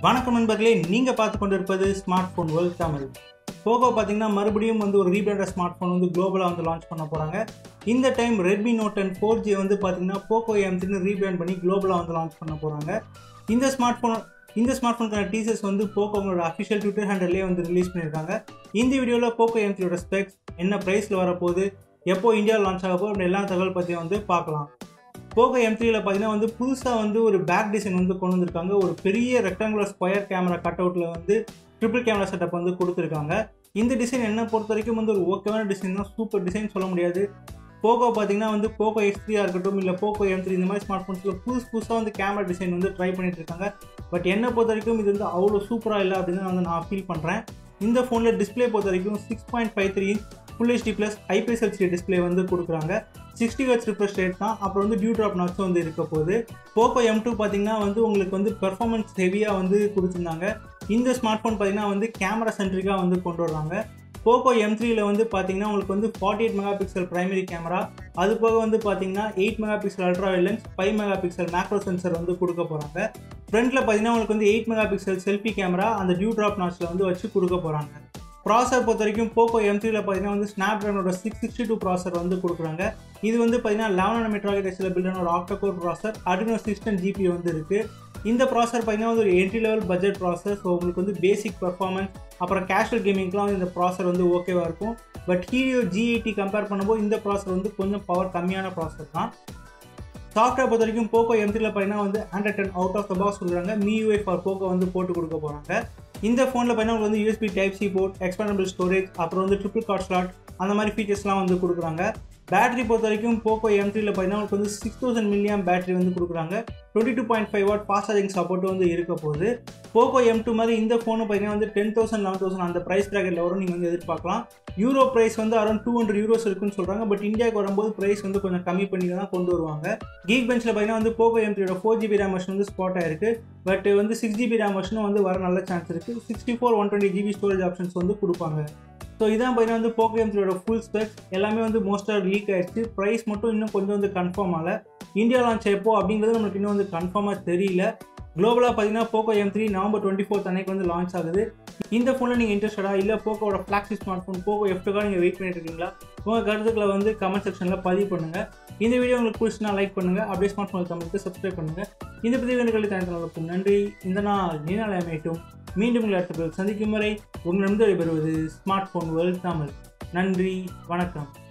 வணக்கம் நண்பர்களே நீங்கள் பார்த்து கொண்டிருப்பது smart phone world Tamil Poco பார்த்தீங்கன்னா மறுபடியும் வந்து ஒரு ரீபிராண்டட் ஸ்மார்ட் ஃபோன் வந்து குளோபலாக வந்து லான்ச் பண்ண போகிறாங்க இந்த time Redmi Note ten four G வந்து பார்த்தீங்கன்னா போகோ எம் த்ரீ ரீபிராண்ட் பண்ணி குளோபலாக வந்து லான்ச் பண்ண போகிறாங்க இந்த ஸ்மார்ட் ஃபோன் இந்த ஸ்மார்ட் ஃபோனுக்கான டீசர்ஸ் வந்து போக்கோ அவங்களோட அஃபிஷியல் ட்விட்டர் ஹேண்டல்லே வந்து ரிலீஸ் பண்ணியிருக்காங்க இந்த வீடியோவில் போக்கோ எம் த்ரீயோட ஸ்பெக்ஸ் என்ன ப்ரைஸில் வரப்போகுது எப்போ இந்தியா லான்ச் ஆக போகுது அப்படி எல்லா தகவல் பற்றியும் வந்து பார்க்கலாம் போகோ எம் த்ரீல பார்த்தீங்கன்னா வந்து புதுசாக வந்து ஒரு பேக் டிசைன் வந்து கொண்டு வந்திருக்காங்க ஒரு பெரிய ரெக்டாங்குலர் ஸ்கொயர் கேமரா கட் அவுட்டில் வந்து ட்ரிபிள் கேமரா செட்டப் வந்து கொடுத்துருக்காங்க இந்த டிசைன் என்ன பொறுத்த வரைக்கும் வந்து ஒரு ஓகேவான டிசைன் தான் சூப்பர் டிசைன் சொல்ல முடியாது போகோ பார்த்தீங்கன்னா வந்து போகோ எக்ஸ் த்ரீயாக இருக்கட்டும் இல்லை போகோ எம் த்ரீ இந்த மாதிரி ஸ்மார்ட் ஃபோன்ஸில் புதுசு புதுசாக வந்து கேமரா டிசைன் வந்து ட்ரை பண்ணிட்டு இருக்காங்க பட் என்னை பொறுத்த வரைக்கும் இது வந்து அவ்வளோ சூப்பராக இல்லை அப்படின்னு வந்து நான் ஃபீல் பண்ணுறேன் இந்த ஃபோனில் டிஸ்பிளே பொறுத்த வரைக்கும் six point five three full HD plus IPS HD display வந்து கொடுக்குறாங்க சிக்ஸ்டி ஹெச் ரிஃப்ரெஷ் ரேட் தான் அப்புறம் வந்து டியூ ட்ராப் நாச்சும் வந்து இருக்க போகுது போக்கோ எம் டூ பார்த்தீங்கன்னா வந்து உங்களுக்கு வந்து பெர்ஃபார்மன்ஸ் ஹெவியாக வந்து கொடுத்துருந்தாங்க இந்த ஸ்மார்ட் ஃபோன் பார்த்தீங்கன்னா வந்து கேமரா சென்ட்ரிக்காக வந்து கொண்டு வர்றாங்க போக்கோ எம் த்ரீல வந்து பார்த்தீங்கன்னா உங்களுக்கு வந்து forty eight mega pixel primary camera அது போக வந்து பார்த்தீங்கன்னா eight mega pixel ultra lens five mega pixel macro sensor வந்து கொடுக்க போகிறாங்க ஃப்ரண்ட்டில் பார்த்தீங்கன்னா உங்களுக்கு வந்து eight mega pixel selfie camera அந்த டியூ ட்ராப் நாச்சில் வந்து வச்சு கொடுக்க போகிறாங்க ப்ராசர் பொறுத்த வரைக்கும் போக்கோ எம் த்ரீல பார்த்தீங்கன்னா வந்து ஸ்னாப் ட்ராகனோட சிக்ஸ் சிக்ஸ்டி டூ ப்ராசர் வந்து கொடுக்குறாங்க இது வந்து பார்த்தீங்கன்னா லெவன் மீட்டர் ஆகிடெக்ஸில் பில்டான ஒரு ஆக்டோகோர் ப்ராசர் அடினோ சிக்ஸ்டன் ஜிபி வந்து இருக்குது இந்த ப்ராசர் பார்த்தீங்கன்னா வந்து ஒரு entry level budget processor so உங்களுக்கு வந்து பேசிக் பர்ஃபார்மன்ஸ் அப்புறம் கேஷுவல் கேமிங்க்குலாம் வந்து இந்த ப்ராசர் வந்து ஓகேவாக இருக்கும் but Helio G eighty compare பண்ணும்போது இந்த ப்ராசர் வந்து கொஞ்சம் பவர் கம்மியான ப்ராசர் தான் சாஃப்ட்வேர் பொறுத்த வரைக்கும் போக்கோ எம் த்ரீல பார்த்தீங்கன்னா வந்து Android ten out of the box கொடுக்குறாங்க மியூஐ ஃபார் போக்கோ வந்து போட்டு கொடுக்க போகிறாங்க இந்த ஃபோனில் பார்த்தீங்கன்னா உங்களுக்கு வந்து USB type C port expandable storage அப்புறம் வந்து ட்ரிபிள் கார்ட் ஸ்லாட் அந்த மாதிரி ஃபீச்சர்ஸ்லாம் வந்து கொடுக்குறாங்க பேட்டரி பொறுத்த வரைக்கும் போக்கோ எம் த்ரீல பார்த்தீங்கன்னா உங்களுக்கு வந்து சிக்ஸ் தௌசண்ட் மில்லியம் பேட்டரி வந்து கொடுக்குறாங்க twenty two point five watt fast charging support வந்து இருக்க போகுது போக்கோ எம் டூ மாதிரி இந்த ஃபோனு பார்த்தீங்கன்னா வந்து டென் தௌசண்ட் லெவன் தௌசண்ட் அந்த ப்ரைஸ் ப்ராக்கெட்டில் வரும் நீங்கள் வந்து எதிர்பார்க்கலாம் யூரோ ப்ரைஸ் வந்து அரௌண்ட் டூ ஹண்ட்ரட் யூரோஸ் இருக்குன்னு சொல்கிறாங்க பட் இந்தியாவுக்கு வரும்போது ப்ரைஸ் வந்து கொஞ்சம் கம்மி பண்ணி தான் கொண்டு வருவாங்க கீக் பெஞ்சில் பார்த்தீங்கன்னா வந்து போக்கோ எம் த்ரீயோட ஃபோர் ஜிபி ரேம் வெர்ஷன் வந்து ஸ்பாட் ஆயிருக்கு பட் வந்து சிக்ஸ் ஜிபி ரேம் வெர்ஷனும் வந்து வர நல்ல சான்ஸ் இருக்குது sixty four one twenty GB storage options வந்து கொடுப்பாங்க ஸோ இதான் பார்த்தீங்கன்னா வந்து போக்கோ எம் த்ரீயோட ஃபுல் ஸ்பெக்ஸ் எல்லாமே வந்து மோஸ்ட்டாக லீக் ஆயிடுச்சு ப்ரைஸ் மட்டும் இன்னும் கொஞ்சம் வந்து கன்ஃபார்ம் ஆகல இந்தியா லான்ச் எப்போ அப்படிங்கிறது நம்மளுக்கு இன்னும் வந்து கன்ஃபார்மாக தெரியல குளோபலாக பார்த்தீங்கன்னா Poco M three November twenty fourth அன்னைக்கு வந்து லான்ச் ஆகுது இந்த ஃபோனில் நீங்கள் இன்ட்ரெஸ்டடாக இல்லை போக்கோட ஃப்ளாக்ஷிப் ஸ்மார்ட் ஃபோன் போக்கோ எஃப்டுக்காக நீங்கள் வெயிட் பண்ணிட்டு இருக்கீங்களா உங்கள் கருத்துக்களை வந்து கமெண்ட் செக்ஷனில் பதிவு பண்ணுங்கள் இந்த வீடியோ உங்களுக்கு பிடிச்சினா லைக் பண்ணுங்கள் அப்படியே ஸ்மார்ட் ஃபோன் தமிழுக்கு சப்ஸ்கிரைப் பண்ணுங்கள் இந்த பதிவு எனக்கு தனித்தனக்கும் நன்றி இந்த நாள் நீனால அமையட்டும் மீண்டும் உங்களை அடுத்த சந்திக்கும் வரை உங்களிடம் விடைபெறுவது ஸ்மார்ட் ஃபோன் வேர்ல்ட் தமிழ் நன்றி வணக்கம்